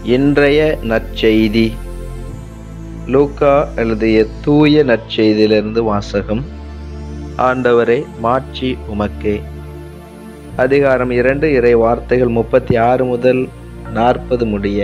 இன்றைய நற்செய்தி லூக்கா எழுதிய தூய நற்செய்தியிலிருந்து வாசகம் ஆண்டவரே மாட்சி உமக்கே அதிகாரம் இரண்டு இறை வார்த்தைகள் முப்பத்தி ஆறு முதல் நாற்பது முடிய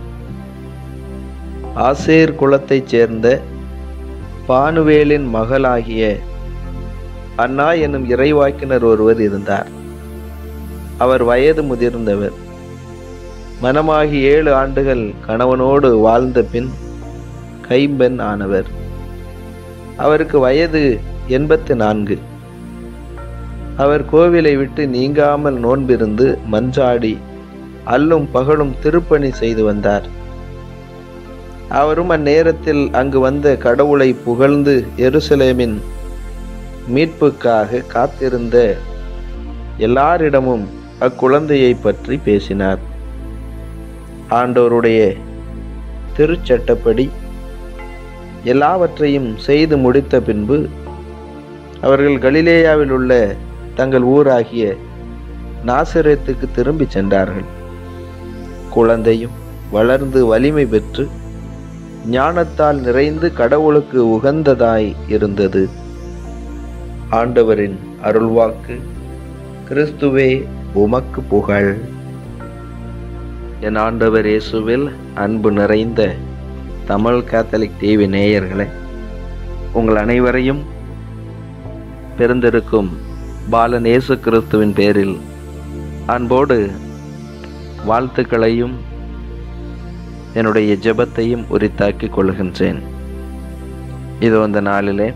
ஆசேர் குலத்தைச் சேர்ந்த பானுவேலின் மகளாகிய அண்ணா என்னும் இறைவாக்கினர் ஒருவர் இருந்தார் அவர் வயது முதிர்ந்தவர் மனமாகி ஏழு ஆண்டுகள் கணவனோடு வாழ்ந்த பின் கைம்பெண் ஆனவர் அவருக்கு வயது எண்பத்து நான்கு அவர் கோவிலை விட்டு நீங்காமல் நோன்பிருந்து மஞ்சாடி அல்லும் பகலும் திருப்பணி செய்து வந்தார் அவரும் அந்நேரத்தில் அங்கு வந்த கடவுளை புகழ்ந்து எருசலேமின் மீட்புக்காக காத்திருந்த எல்லாரிடமும் அக்குழந்தையை பற்றி பேசினார் ஆண்டவருடைய திருச்சட்டப்படி எல்லாவற்றையும் செய்து முடித்த பின்பு அவர்கள் கலிலேயாவில் உள்ள தங்கள் ஊராகிய நாசிரத்துக்கு திரும்பி சென்றார்கள் குழந்தையும் வளர்ந்து வலிமை பெற்று ஞானத்தால் நிறைந்து கடவுளுக்கு உகந்ததாய் இருந்தது ஆண்டவரின் அருள்வாக்கு கிறிஸ்துவே உமக்கு புகழ் என் ஆண்டவர் இயேசுவில் அன்பு நிறைந்த தமிழ் கேத்தலிக் டிவி நேயர்களே உங்கள் அனைவரையும் பிறந்திருக்கும் பாலன் இயேசு கிறிஸ்துவின் பேரில் அன்போடு வாழ்த்துக்களையும் என்னுடைய ஜெபத்தையும் உரித்தாக்கிக் கொள்கின்றேன் இது அந்த நாளிலே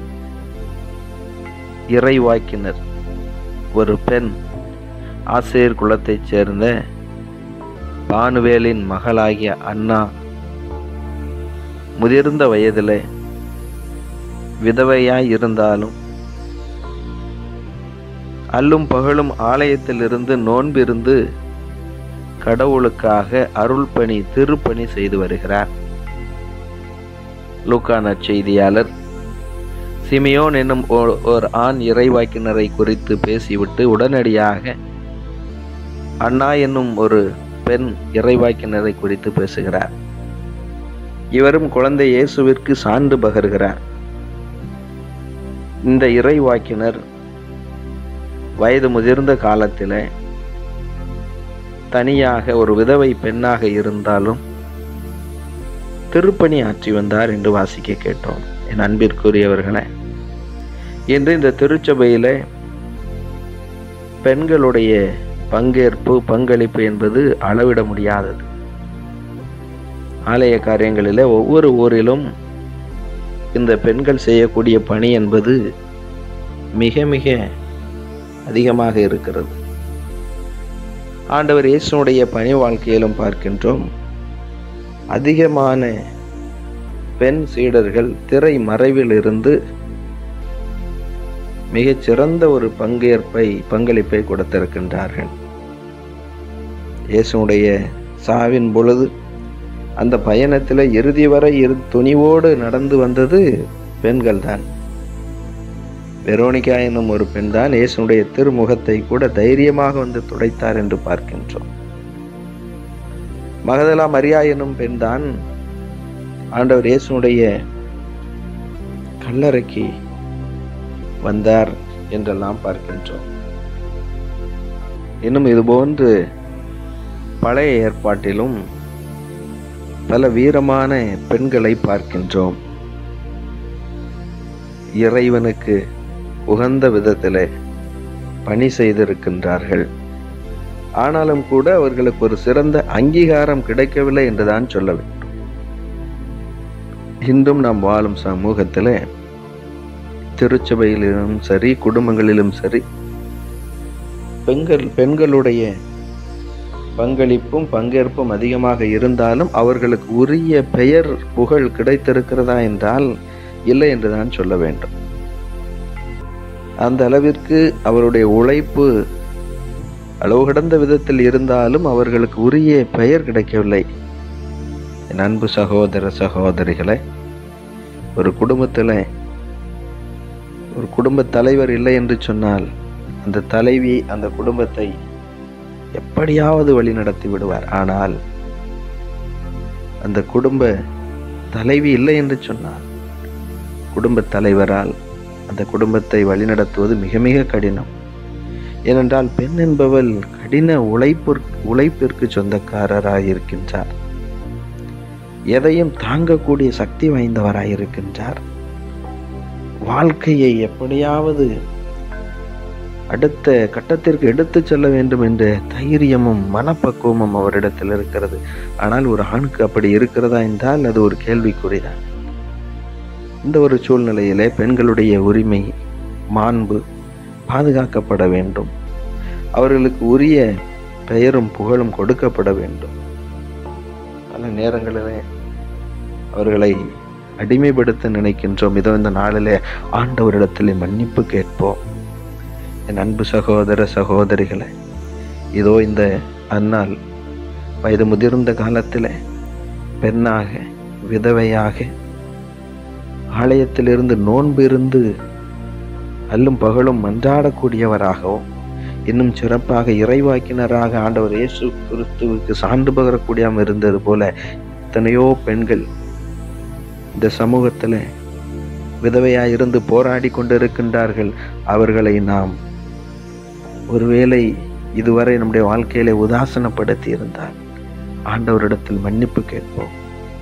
இறைவாக்கினர் ஒரு பெண் ஆசிரியர் குலத்தைச் சேர்ந்த பானுவேலின் மகளாகிய அண்ணா முதிர்ந்த வயதிலே விதவையாய் இருந்தாலும் அல்லும் பகலும் ஆலயத்தில் இருந்து நோன்பிருந்து கடவுளுக்காக அருள் பணி திருப்பணி செய்து வருகிறார் லூக்கான செய்தியாளர் சிமியோன் என்னும் ஓ- ஓர் ஆண் இறைவாக்கினரை குறித்து பேசிவிட்டு உடனடியாக அண்ணா என்னும் ஒரு பெண் இறைவாக்கினரை குறித்து பேசுகிறார் இவரும் குழந்தை இயேசுவிற்கு சான்று பகர்கிறார் இந்த இறைவாக்கினர் வயது முதிர்ந்த காலத்திலே தனியாக ஒரு விதவை பெண்ணாக இருந்தாலும் திருப்பணி ஆற்றி வந்தார் என்று வாசிக்க கேட்டோம் என் அன்பிற்குரியவர்களே இன்று இந்த திருச்சபையிலே பெண்களுடைய பங்கேற்பு பங்களிப்பு என்பது அளவிட முடியாதது ஆலய காரியங்களிலே ஒவ்வொரு ஊரிலும் இந்த பெண்கள் செய்யக்கூடிய பணி என்பது மிக மிக அதிகமாக இருக்கிறது ஆண்டவர் இயேசுனுடைய பணி வாழ்க்கையிலும் பார்க்கின்றோம் அதிகமான பெண் சீடர்கள் திரை மறைவில் இருந்து மிகச் சிறந்த ஒரு பங்கேற்பை பங்களிப்பை கொடுத்திருக்கின்றார்கள் இயேசுனுடைய சாவின் பொழுது அந்த பயணத்தில் இறுதி வரை இரு துணிவோடு நடந்து வந்தது பெண்கள் தான் வெரோனிகா என்னும் ஒரு பெண் தான் இயேசுனுடைய திருமுகத்தை கூட தைரியமாக வந்து துடைத்தார் என்று பார்க்கின்றோம் மகதலா மரியா என்னும் பெண் தான் ஆண்டவர் இயேசுனுடைய கல்லறைக்கு வந்தார் என்றெல்லாம் பார்க்கின்றோம் இன்னும் இதுபோன்று பழைய ஏற்பாட்டிலும் பல வீரமான பெண்களை பார்க்கின்றோம் இறைவனுக்கு உகந்த விதத்திலே பணி செய்திருக்கின்றார்கள் ஆனாலும் கூட அவர்களுக்கு ஒரு சிறந்த அங்கீகாரம் கிடைக்கவில்லை என்றுதான் சொல்ல வேண்டும் இன்றும் நாம் வாழும் சமூகத்திலே திருச்சபையிலும் சரி குடும்பங்களிலும் சரி பெண்கள் பெண்களுடைய பங்களிப்பும் பங்கேற்பும் அதிகமாக இருந்தாலும் அவர்களுக்கு உரிய பெயர் புகழ் கிடைத்திருக்கிறதா என்றால் இல்லை என்றுதான் சொல்ல வேண்டும் அந்த அளவிற்கு அவருடைய உழைப்பு அளவு கடந்த விதத்தில் இருந்தாலும் அவர்களுக்கு உரிய பெயர் கிடைக்கவில்லை என் அன்பு சகோதர சகோதரிகளே ஒரு குடும்பத்தில் ஒரு குடும்ப தலைவர் இல்லை என்று சொன்னால் அந்த தலைவி அந்த குடும்பத்தை எப்படியாவது வழி நடத்தி விடுவார் ஆனால் அந்த குடும்ப தலைவி இல்லை என்று சொன்னார் குடும்ப தலைவரால் அந்த குடும்பத்தை வழிநடத்துவது மிக மிக கடினம் ஏனென்றால் பெண் என்பவள் கடின உழைப்பு உழைப்பிற்கு சொந்தக்காரராய் இருக்கின்றார் எதையும் தாங்கக்கூடிய சக்தி வாய்ந்தவராய் இருக்கின்றார் வாழ்க்கையை எப்படியாவது அடுத்த கட்டத்திற்கு எடுத்து செல்ல வேண்டும் என்ற தைரியமும் மனப்பக்குவமும் அவரிடத்தில் இருக்கிறது ஆனால் ஒரு ஆணுக்கு அப்படி இருக்கிறதா என்றால் அது ஒரு கேள்விக்குறிதான் இந்த ஒரு சூழ்நிலையிலே பெண்களுடைய உரிமை மாண்பு பாதுகாக்கப்பட வேண்டும் அவர்களுக்கு உரிய பெயரும் புகழும் கொடுக்கப்பட வேண்டும் பல நேரங்களிலே அவர்களை அடிமைப்படுத்த நினைக்கின்றோம் இதோ இந்த நாளிலே ஆண்டவரிடத்தில் மன்னிப்பு கேட்போம் என் அன்பு சகோதர சகோதரிகளை இதோ இந்த அந்நாள் வயது முதிர்ந்த காலத்தில் பெண்ணாக விதவையாக ஆலயத்திலிருந்து நோன்பு இருந்து அல்லும் பகலும் மன்றாடக்கூடியவராகவும் இன்னும் சிறப்பாக இறைவாக்கினராக ஆண்டவர் இயேசு கிறிஸ்துவுக்கு சான்று பகரக்கூடியாமல் இருந்தது போல எத்தனையோ பெண்கள் இந்த சமூகத்தில் விதவையாய் இருந்து போராடி கொண்டிருக்கின்றார்கள் அவர்களை நாம் ஒருவேளை இதுவரை நம்முடைய வாழ்க்கையில உதாசனப்படுத்தி இருந்தால் ஆண்டவரிடத்தில் மன்னிப்பு கேட்போம்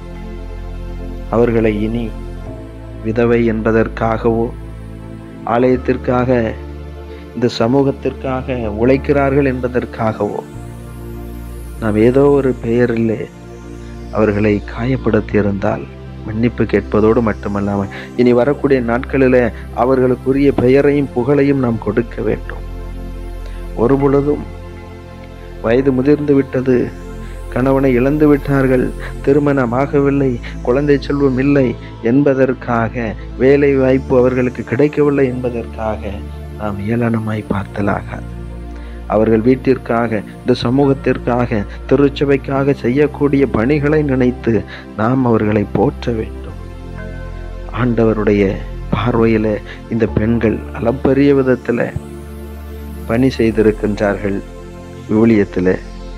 அவர்களை இனி விதவை என்பதற்காகவோ ஆலயத்திற்காக இந்த சமூகத்திற்காக உழைக்கிறார்கள் என்பதற்காகவோ நாம் ஏதோ ஒரு பெயரிலே அவர்களை காயப்படுத்தி இருந்தால் மன்னிப்பு கேட்பதோடு மட்டுமல்லாமல் இனி வரக்கூடிய நாட்களில் அவர்களுக்குரிய பெயரையும் புகழையும் நாம் கொடுக்க வேண்டும் ஒரு பொழுதும் வயது முதிர்ந்து விட்டது கணவனை இழந்து விட்டார்கள் திருமணமாகவில்லை குழந்தை செல்வம் இல்லை என்பதற்காக வேலை வாய்ப்பு அவர்களுக்கு கிடைக்கவில்லை என்பதற்காக நாம் ஏளனமாய் பார்த்தலாகாது அவர்கள் வீட்டிற்காக இந்த சமூகத்திற்காக திருச்சபைக்காக செய்யக்கூடிய பணிகளை நினைத்து நாம் அவர்களை போற்ற வேண்டும் ஆண்டவருடைய பார்வையில இந்த பெண்கள் அளப்பரிய விதத்துல பணி செய்திருக்கின்றார்கள் விவிலியத்தில்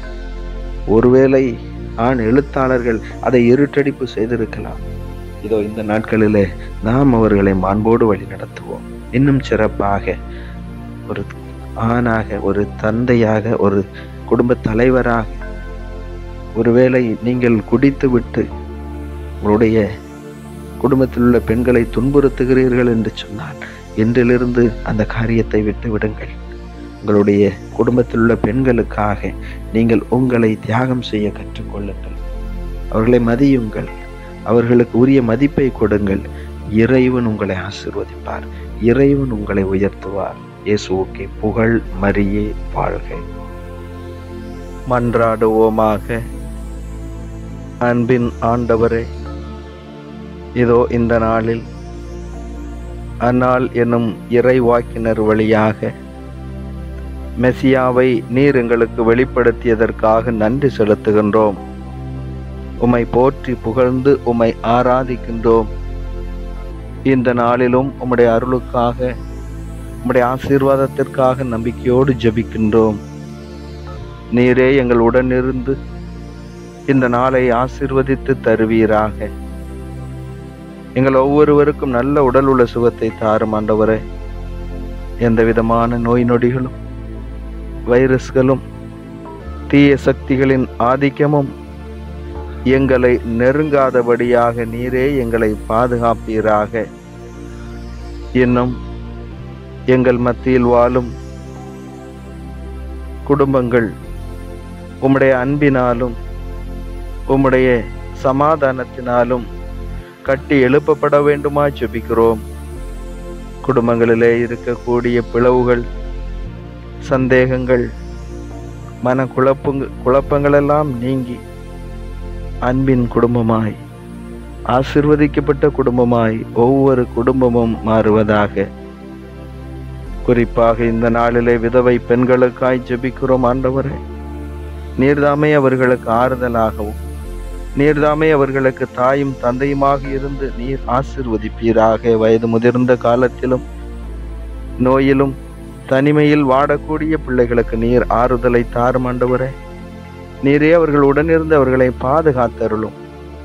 ஒருவேளை ஆண் எழுத்தாளர்கள் அதை இருட்டடிப்பு செய்திருக்கலாம் இதோ இந்த நாட்களிலே நாம் அவர்களை மாண்போடு வழி நடத்துவோம் இன்னும் சிறப்பாக ஒரு ஆணாக ஒரு தந்தையாக ஒரு குடும்ப தலைவராக ஒருவேளை நீங்கள் குடித்து விட்டு உங்களுடைய குடும்பத்தில் உள்ள பெண்களை துன்புறுத்துகிறீர்கள் என்று சொன்னால் இன்றிலிருந்து அந்த காரியத்தை விட்டு விடுங்கள் உங்களுடைய குடும்பத்தில் உள்ள பெண்களுக்காக நீங்கள் உங்களை தியாகம் செய்ய கற்றுக்கொள்ளுங்கள் அவர்களை மதியுங்கள் அவர்களுக்கு உரிய மதிப்பை கொடுங்கள் இறைவன் உங்களை ஆசிர்வதிப்பார் இறைவன் உங்களை உயர்த்துவார் இயேசுவுக்கே புகழ் மரியே வாழ்க மன்றாடுவோமாக அன்பின் ஆண்டவரே இதோ இந்த நாளில் அந்நாள் என்னும் இறைவாக்கினர் வழியாக மெசியாவை நீர் எங்களுக்கு வெளிப்படுத்தியதற்காக நன்றி செலுத்துகின்றோம் உம்மை போற்றி புகழ்ந்து உம்மை ஆராதிக்கின்றோம் இந்த நாளிலும் உம்முடைய அருளுக்காக உம்முடைய ஆசீர்வாதத்திற்காக நம்பிக்கையோடு ஜெபிக்கின்றோம் நீரே எங்கள் உடனிருந்து இந்த நாளை ஆசீர்வதித்து தருவீராக எங்கள் ஒவ்வொருவருக்கும் நல்ல உடல் உள்ள சுகத்தை தாரும் ஆண்டவரே எந்த விதமான நோய் நொடிகளும் வைரஸ்களும் தீய சக்திகளின் ஆதிக்கமும் எங்களை நெருங்காதபடியாக நீரே எங்களை பாதுகாப்பீராக இன்னும் எங்கள் மத்தியில் வாழும் குடும்பங்கள் உம்முடைய அன்பினாலும் உம்முடைய சமாதானத்தினாலும் கட்டி எழுப்பப்பட வேண்டுமா ஜெபிக்கிறோம் குடும்பங்களிலே இருக்கக்கூடிய பிளவுகள் சந்தேகங்கள் மன குழப்பங்க குழப்பங்களெல்லாம் நீங்கி அன்பின் குடும்பமாய் ஆசிர்வதிக்கப்பட்ட குடும்பமாய் ஒவ்வொரு குடும்பமும் மாறுவதாக குறிப்பாக இந்த நாளிலே விதவை பெண்களுக்காய் ஜெபிக்கிறோம் ஆண்டவரே நீர்தாமே அவர்களுக்கு ஆறுதலாகவும் நீர்தாமே அவர்களுக்கு தாயும் தந்தையுமாக இருந்து நீர் ஆசிர்வதிப்பீராக வயது முதிர்ந்த காலத்திலும் நோயிலும் தனிமையில் வாடக்கூடிய பிள்ளைகளுக்கு நீர் ஆறுதலை தாரும் ஆண்டவரே நீரே அவர்கள் உடனிருந்து அவர்களை பாதுகாத்தருளும்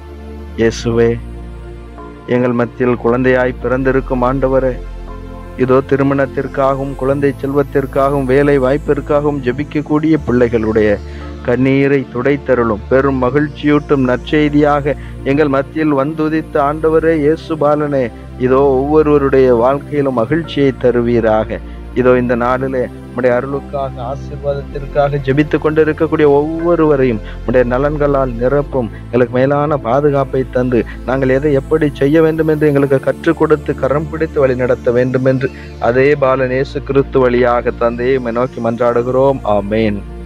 இயேசுவே எங்கள் மத்தியில் குழந்தையாய் பிறந்திருக்கும் ஆண்டவரே இதோ திருமணத்திற்காகவும் குழந்தை செல்வத்திற்காகவும் வேலை வாய்ப்பிற்காகவும் ஜெபிக்கக்கூடிய பிள்ளைகளுடைய கண்ணீரை துடைத்தருளும் பெரும் மகிழ்ச்சியூட்டும் நற்செய்தியாக எங்கள் மத்தியில் வந்துதித்த ஆண்டவரே இயேசு பாலனே இதோ ஒவ்வொருவருடைய வாழ்க்கையிலும் மகிழ்ச்சியை தருவீராக இதோ இந்த நாளிலே உடைய அருளுக்காக ஆசீர்வாதத்திற்காக ஜெபித்து கொண்டிருக்கக்கூடிய ஒவ்வொருவரையும் உடைய நலன்களால் நிரப்பும் எங்களுக்கு மேலான பாதுகாப்பை தந்து நாங்கள் எதை எப்படி செய்ய வேண்டும் என்று எங்களுக்கு கற்றுக் கொடுத்து கரம் பிடித்து வழி நடத்த வேண்டும் என்று அதே பாலன் இயேசு கிறிஸ்து வழியாக தந்தையை உம்மை நோக்கி மன்றாடுகிறோம் ஆமேன்